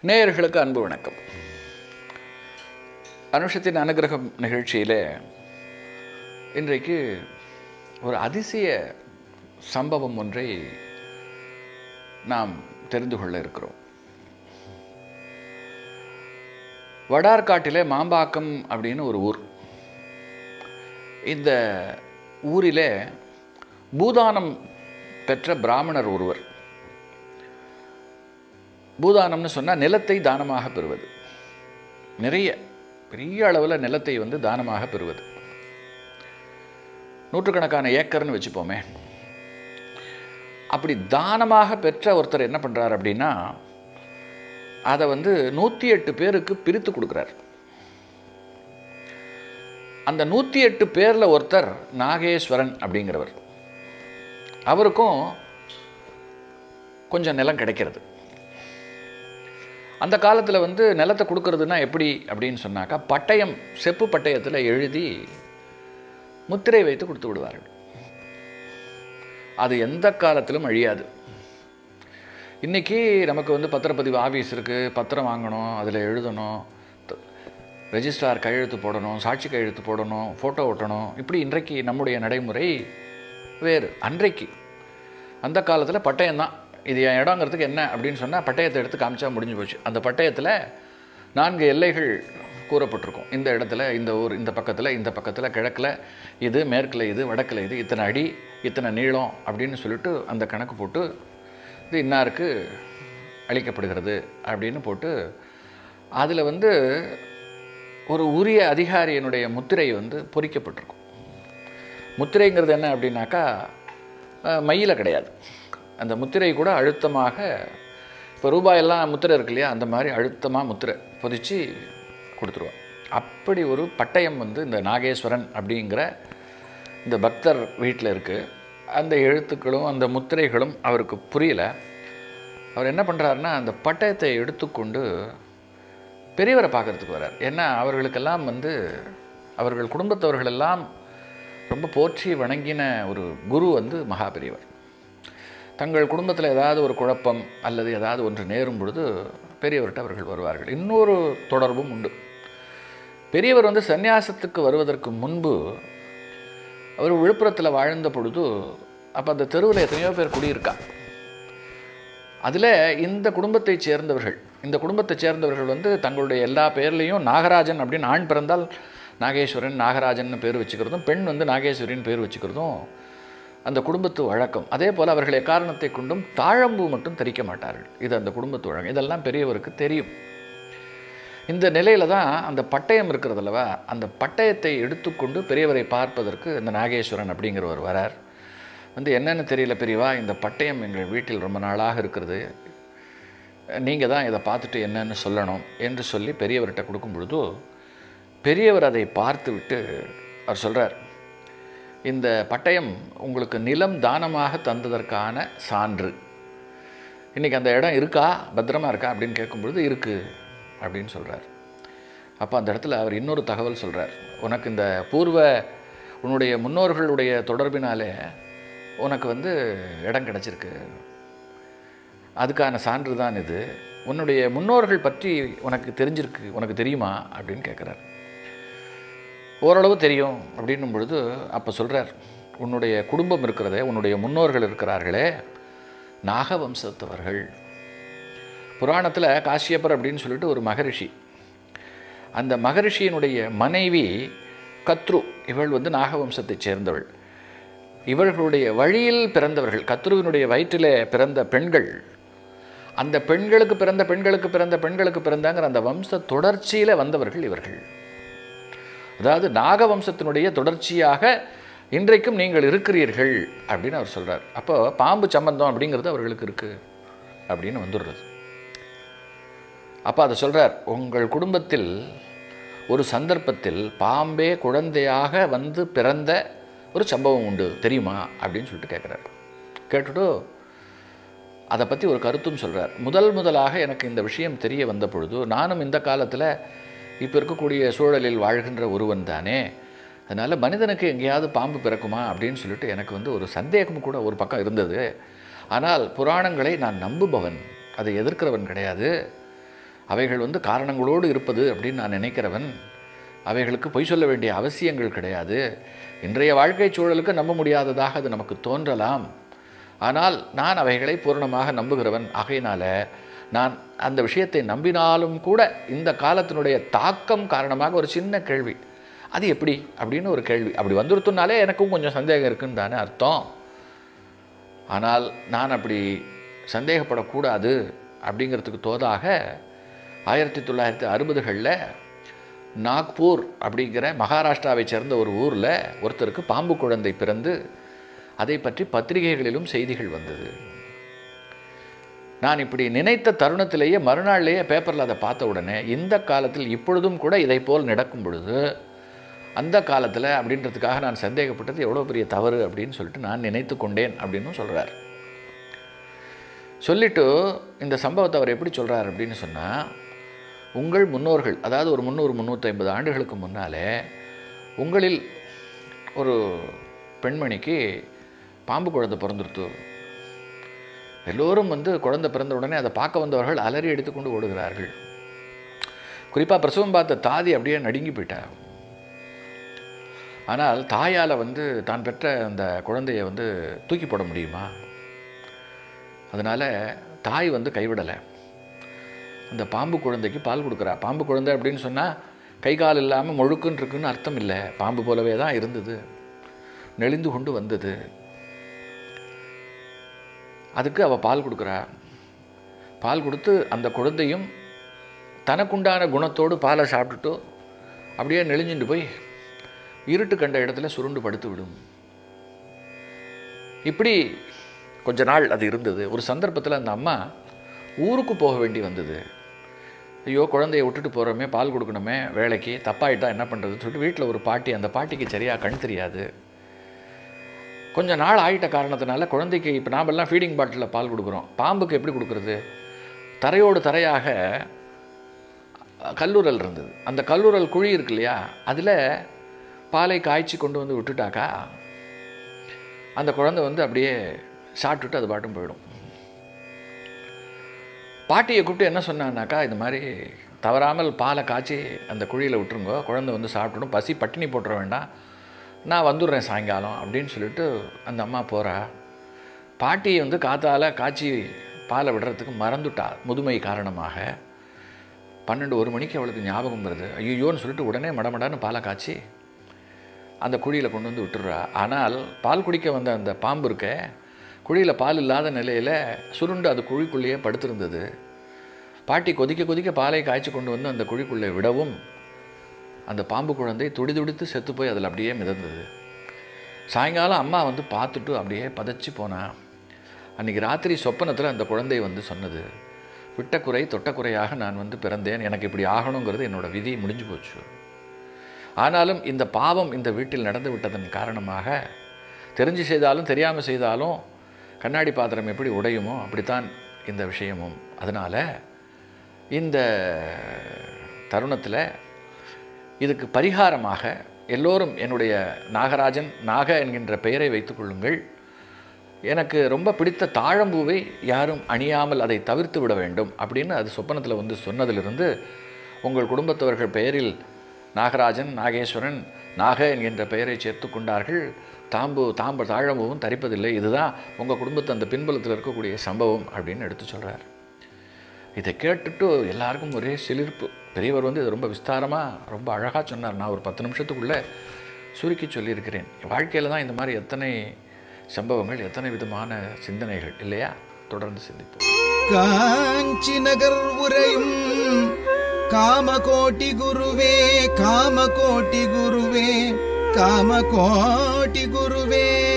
நேயர்களுக்கு அன்பு வணக்கம் அனுஷத்தின் அனுகிரகம் நிகழ்ச்சியில் இன்றைக்கு ஒரு அதிசய சம்பவம் ஒன்றை நாம் தெரிந்து கொள்ள இருக்கிறோம் வடார்காட்டிலே மாம்பாக்கம் அப்படின்னு ஒரு ஊர் இந்த ஊரிலே பூதானம் பெற்ற பிராமணர் ஒருவர் பூதானம்னு சொன்னால் நிலத்தை தானமாக பெறுவது நிறைய பெரிய அளவில் நிலத்தை வந்து தானமாக பெறுவது நூற்றுக்கணக்கான ஏக்கர்னு வச்சுப்போமே அப்படி தானமாக பெற்ற ஒருத்தர் என்ன பண்ணுறார் அப்படின்னா அதை வந்து நூற்றி எட்டு பேருக்கு பிரித்து கொடுக்குறார் அந்த நூற்றி எட்டு பேரில் ஒருத்தர் நாகேஸ்வரன் அப்படிங்கிறவர் அவருக்கும் கொஞ்சம் நிலம் கிடைக்கிறது அந்த காலத்தில் வந்து நிலத்தை கொடுக்கறதுனா எப்படி அப்படின்னு சொன்னாக்கா பட்டயம் செப்பு பட்டயத்தில் எழுதி முத்திரை வைத்து கொடுத்து விடுவார்கள் அது எந்த காலத்திலும் அழியாது இன்றைக்கி நமக்கு வந்து பத்திரப்பதிவு ஆஃபீஸ் இருக்குது பத்திரம் வாங்கணும் அதில் எழுதணும் த- ரெஜிஸ்ட்ரார் கையெழுத்து போடணும் சாட்சி கையெழுத்து போடணும் ஃபோட்டோ ஒட்டணும் இப்படி இன்றைக்கு நம்முடைய நடைமுறை வேறு அன்றைக்கு அந்த காலத்தில் பட்டயம்தான் இது என் இடங்கிறதுக்கு என்ன அப்படின்னு சொன்னால் பட்டயத்தை எடுத்து காமிச்சா முடிஞ்சு போச்சு அந்த பட்டயத்தில் நான்கு எல்லைகள் கூறப்பட்டிருக்கும் இந்த இடத்துல இந்த ஊர் இந்த பக்கத்தில் இந்த பக்கத்தில் கிழக்கில் இது மேற்கில் இது வடக்கில் இது இத்தனை அடி இத்தனை நீளம் அப்படின்னு சொல்லிட்டு அந்த கணக்கு போட்டு இது இன்னாருக்கு அளிக்கப்படுகிறது அப்படின்னு போட்டு அதில் வந்து ஒரு உரிய அதிகாரியினுடைய முத்திரை வந்து பொறிக்கப்பட்டிருக்கும் முத்திரைங்கிறது என்ன அப்படின்னாக்கா அஹ், மையில கிடையாது அந்த முத்திரை கூட அழுத்தமாக இப்போ ரூபாயெல்லாம் முத்திரை இருக்கு இல்லையா அந்த மாதிரி அழுத்தமாக முத்திரை பொதிச்சு கொடுத்துருவோம் அப்படி ஒரு பட்டயம் வந்து இந்த நாகேஸ்வரன் அப்படிங்கிற இந்த பக்தர் வீட்டில் இருக்குது அந்த எழுத்துக்களும் அந்த முத்திரைகளும் அவருக்கு புரியல அவர் என்ன பண்ணுறாருன்னா அந்த பட்டயத்தை எடுத்துக்கொண்டு பெரியவரை பார்க்கறதுக்கு வரார் ஏன்னா அவர்களுக்கெல்லாம் வந்து அவர்கள் குடும்பத்தவர்களெல்லாம் ரொம்ப போற்றி வணங்கின ஒரு குரு வந்து மகா பெரியவர் தங்கள் குடும்பத்தில் ஏதாவது ஒரு குழப்பம் அல்லது ஏதாவது ஒன்று நேரும் பொழுது பெரியவர்கிட்ட அவர்கள் வருவார்கள் இன்னொரு தொடர்பும் உண்டு பெரியவர் வந்து சந்நியாசத்துக்கு வருவதற்கு முன்பு அவர் விழுப்புரத்தில் வாழ்ந்த பொழுது அப்போ அந்த தெருவில் எத்தனையோ பேர் குடியிருக்கா அதில் இந்த குடும்பத்தைச் சேர்ந்தவர்கள் இந்த குடும்பத்தைச் சேர்ந்தவர்கள் வந்து தங்களுடைய எல்லா பேர்லேயும் நாகராஜன் அப்படின்னு ஆண் பிறந்தால் நாகேஸ்வரன் நாகராஜன் பேர் வச்சுக்கிறதும் பெண் வந்து நாகேஸ்வரின் பேர் வச்சுக்கிறதும் அந்த குடும்பத்து வழக்கம் அதே போல் அவர்கள் எக்காரணத்தை கொண்டும் தாழம்பூ மட்டும் தரிக்க மாட்டார்கள் இது அந்த குடும்பத்து வழக்கம் இதெல்லாம் பெரியவருக்கு தெரியும் இந்த நிலையில தான் அந்த பட்டயம் இருக்கிறதல்லவா அந்த பட்டயத்தை எடுத்துக்கொண்டு பெரியவரை பார்ப்பதற்கு இந்த நாகேஸ்வரன் அப்படிங்கிறவர் வரார் வந்து என்னன்னு தெரியல பெரியவா இந்த பட்டயம் எங்கள் வீட்டில் ரொம்ப நாளாக இருக்கிறது நீங்கள் தான் இதை பார்த்துட்டு என்னன்னு சொல்லணும் என்று சொல்லி பெரியவர்கிட்ட கொடுக்கும் பொழுது பெரியவர் அதை பார்த்து விட்டு அவர் சொல்கிறார் இந்த பட்டயம் உங்களுக்கு நிலம் தானமாக தந்ததற்கான சான்று இன்றைக்கி அந்த இடம் இருக்கா பத்திரமா இருக்கா அப்படின்னு கேட்கும்பொழுது இருக்குது அப்படின்னு சொல்கிறார் அப்போ அந்த இடத்துல அவர் இன்னொரு தகவல் சொல்கிறார் உனக்கு இந்த பூர்வ உன்னுடைய முன்னோர்களுடைய தொடர்பினாலே உனக்கு வந்து இடம் கிடச்சிருக்கு அதுக்கான சான்று தான் இது உன்னுடைய முன்னோர்கள் பற்றி உனக்கு தெரிஞ்சிருக்கு உனக்கு தெரியுமா அப்படின்னு கேட்குறார் ஓரளவு தெரியும் அப்படின்னும் பொழுது அப்போ சொல்கிறார் உன்னுடைய குடும்பம் இருக்கிறதே உன்னுடைய முன்னோர்கள் இருக்கிறார்களே நாகவம்சத்தவர்கள் புராணத்தில் காசியப்பர் அப்படின்னு சொல்லிட்டு ஒரு மகரிஷி அந்த மகரிஷியினுடைய மனைவி கத்ரு இவள் வந்து நாகவம்சத்தைச் சேர்ந்தவள் இவர்களுடைய வழியில் பிறந்தவர்கள் கத்ருவினுடைய வயிற்றிலே பிறந்த பெண்கள் அந்த பெண்களுக்கு பிறந்த பெண்களுக்கு பிறந்த பெண்களுக்கு பிறந்தாங்கிற அந்த வம்ச தொடர்ச்சியில் வந்தவர்கள் இவர்கள் அதாவது நாகவம்சத்தினுடைய தொடர்ச்சியாக இன்றைக்கும் நீங்கள் இருக்கிறீர்கள் அப்படின்னு அவர் சொல்கிறார் அப்போ பாம்பு சம்பந்தம் அப்படிங்கிறது அவர்களுக்கு இருக்குது அப்படின்னு வந்துடுறது அப்போ அதை சொல்கிறார் உங்கள் குடும்பத்தில் ஒரு சந்தர்ப்பத்தில் பாம்பே குழந்தையாக வந்து பிறந்த ஒரு சம்பவம் உண்டு தெரியுமா அப்படின்னு சொல்லிட்டு கேட்குறாரு கேட்டுட்டு அதை பற்றி ஒரு கருத்தும் சொல்கிறார் முதல் முதலாக எனக்கு இந்த விஷயம் தெரிய வந்த பொழுது நானும் இந்த காலத்தில் இப்போ இருக்கக்கூடிய சூழலில் வாழ்கின்ற ஒருவன் தானே அதனால் மனிதனுக்கு எங்கேயாவது பாம்பு பிறக்குமா அப்படின்னு சொல்லிட்டு எனக்கு வந்து ஒரு சந்தேகம் கூட ஒரு பக்கம் இருந்தது ஆனால் புராணங்களை நான் நம்புபவன் அதை எதிர்க்கிறவன் கிடையாது அவைகள் வந்து காரணங்களோடு இருப்பது அப்படின்னு நான் நினைக்கிறவன் அவைகளுக்கு பொய் சொல்ல வேண்டிய அவசியங்கள் கிடையாது இன்றைய வாழ்க்கை சூழலுக்கு நம்ப முடியாததாக அது நமக்கு தோன்றலாம் ஆனால் நான் அவைகளை பூரணமாக நம்புகிறவன் ஆகையினால நான் அந்த விஷயத்தை நம்பினாலும் கூட இந்த காலத்தினுடைய தாக்கம் காரணமாக ஒரு சின்ன கேள்வி அது எப்படி அப்படின்னு ஒரு கேள்வி அப்படி வந்துருத்துனாலே எனக்கும் கொஞ்சம் சந்தேகம் இருக்குன்னு தானே அர்த்தம் ஆனால் நான் அப்படி சந்தேகப்படக்கூடாது அப்படிங்கிறதுக்கு தோதாக ஆயிரத்தி தொள்ளாயிரத்தி அறுபதுகளில் நாக்பூர் அப்படிங்கிற மகாராஷ்டிராவை சேர்ந்த ஒரு ஊரில் ஒருத்தருக்கு பாம்பு குழந்தை பிறந்து அதை பற்றி பத்திரிகைகளிலும் செய்திகள் வந்தது நான் இப்படி நினைத்த தருணத்திலேயே மறுநாள்லேயே பேப்பரில் அதை பார்த்த உடனே இந்த காலத்தில் இப்பொழுதும் கூட இதை போல் நடக்கும் பொழுது அந்த காலத்தில் அப்படின்றதுக்காக நான் சந்தேகப்பட்டது எவ்வளோ பெரிய தவறு அப்படின்னு சொல்லிட்டு நான் நினைத்து கொண்டேன் அப்படின்னு சொல்கிறார் சொல்லிட்டு இந்த சம்பவத்தை அவர் எப்படி சொல்கிறார் அப்படின்னு சொன்னால் உங்கள் முன்னோர்கள் அதாவது ஒரு முந்நூறு முந்நூற்றி ஐம்பது ஆண்டுகளுக்கு முன்னாலே உங்களில் ஒரு பெண்மணிக்கு பாம்பு குழந்தை பிறந்துருத்து எல்லோரும் வந்து குழந்தை பிறந்த உடனே அதை பார்க்க வந்தவர்கள் அலறி எடுத்துக்கொண்டு ஓடுகிறார்கள் குறிப்பாக பிரசவம் பார்த்த தாதி அப்படியே நடுங்கி போயிட்டார் ஆனால் தாயால் வந்து தான் பெற்ற அந்த குழந்தையை வந்து தூக்கி போட முடியுமா அதனால் தாய் வந்து கைவிடலை அந்த பாம்பு குழந்தைக்கு பால் கொடுக்குறா பாம்பு குழந்தை அப்படின்னு சொன்னால் கை கால் இல்லாமல் முழுக்குன்னு இருக்குன்னு அர்த்தம் இல்லை பாம்பு போலவே தான் இருந்தது நெளிந்து கொண்டு வந்தது அதுக்கு அவள் பால் கொடுக்குறா பால் கொடுத்து அந்த குழந்தையும் தனக்குண்டான குணத்தோடு பாலை சாப்பிட்டுட்டு அப்படியே நெளிஞ்சுட்டு போய் இருட்டு கண்ட இடத்துல சுருண்டு படுத்து விடும் இப்படி கொஞ்ச நாள் அது இருந்தது ஒரு சந்தர்ப்பத்தில் அந்த அம்மா ஊருக்கு போக வேண்டி வந்தது ஐயோ குழந்தைய விட்டுட்டு போகிறோமே பால் கொடுக்கணுமே வேலைக்கு தப்பாயிட்டா என்ன பண்ணுறதுன்னு சொல்லிட்டு வீட்டில் ஒரு பாட்டி அந்த பாட்டிக்கு சரியாக கண் தெரியாது கொஞ்ச நாள் ஆயிட்ட காரணத்தினால குழந்தைக்கு இப்போ நாமெல்லாம் ஃபீடிங் பாட்டிலில் பால் கொடுக்குறோம் பாம்புக்கு எப்படி கொடுக்குறது தரையோடு தரையாக கல்லூரல் இருந்தது அந்த கல்லூரல் குழி இருக்கு இல்லையா அதில் பாலை காய்ச்சி கொண்டு வந்து விட்டுட்டாக்கா அந்த குழந்தை வந்து அப்படியே சாப்பிட்டுட்டு அது பாட்டும் போயிடும் பாட்டியை கூப்பிட்டு என்ன சொன்னான்னாக்கா இது மாதிரி தவறாமல் பாலை காய்ச்சி அந்த குழியில் விட்டுருங்கோ குழந்தை வந்து சாப்பிட்டுடும் பசி பட்டினி போட்டுற வேண்டாம் நான் வந்துடுறேன் சாயங்காலம் அப்படின்னு சொல்லிட்டு அந்த அம்மா போகிறா பாட்டியை வந்து காத்தால் காய்ச்சி பாலை விடுறதுக்கு மறந்துட்டா முதுமை காரணமாக பன்னெண்டு ஒரு மணிக்கு அவளுக்கு ஞாபகம் வருது ஐயோன்னு சொல்லிட்டு உடனே மடமடான்னு பாலை காய்ச்சி அந்த குழியில் கொண்டு வந்து விட்டுடுறா ஆனால் பால் குடிக்க வந்த அந்த பாம்பு இருக்க குழியில் பால் இல்லாத நிலையில் சுருண்டு அது குழிக்குள்ளேயே படுத்திருந்தது பாட்டி கொதிக்க கொதிக்க பாலை காய்ச்சி கொண்டு வந்து அந்த குழிக்குள்ளே விடவும் அந்த பாம்பு குழந்தை துடி துடித்து செத்து போய் அதில் அப்படியே மிதந்தது சாயங்காலம் அம்மா வந்து பார்த்துட்டு அப்படியே பதைச்சு போனா அன்றைக்கி ராத்திரி சொப்பனத்தில் அந்த குழந்தை வந்து சொன்னது விட்ட குறை தொட்ட குறையாக நான் வந்து பிறந்தேன் எனக்கு இப்படி ஆகணுங்கிறது என்னோட விதி முடிஞ்சு போச்சு ஆனாலும் இந்த பாவம் இந்த வீட்டில் நடந்து விட்டதன் காரணமாக தெரிஞ்சு செய்தாலும் தெரியாமல் செய்தாலும் கண்ணாடி பாத்திரம் எப்படி உடையுமோ அப்படித்தான் இந்த விஷயமும் அதனால் இந்த தருணத்தில் இதுக்கு பரிகாரமாக எல்லோரும் என்னுடைய நாகராஜன் நாக என்கின்ற பெயரை வைத்துக்கொள்ளுங்கள் எனக்கு ரொம்ப பிடித்த தாழம்பூவை யாரும் அணியாமல் அதை தவிர்த்து விட வேண்டும் அப்படின்னு அது சொப்பனத்தில் வந்து சொன்னதிலிருந்து உங்கள் குடும்பத்தவர்கள் பெயரில் நாகராஜன் நாகேஸ்வரன் நாக என்கின்ற பெயரை சேர்த்து கொண்டார்கள் தாம்பு தாம்பு தாழம்பூவும் தரிப்பதில்லை இதுதான் உங்கள் குடும்பத்து அந்த பின்புலத்தில் இருக்கக்கூடிய சம்பவம் அப்படின்னு எடுத்து சொல்கிறார் இதை கேட்டுட்டு எல்லாருக்கும் ஒரே சிலிர்ப்பு பெரியவர் வந்து இது ரொம்ப விஸ்தாரமாக ரொம்ப அழகாக சொன்னார் நான் ஒரு பத்து நிமிஷத்துக்குள்ளே சுருக்கி சொல்லியிருக்கிறேன் வாழ்க்கையில் தான் இந்த மாதிரி எத்தனை சம்பவங்கள் எத்தனை விதமான சிந்தனைகள் இல்லையா தொடர்ந்து சிந்திப்போம் காஞ்சி நகர் உரையும் காமகோட்டி குருவே காமகோட்டி குருவே காமகோட்டி குருவே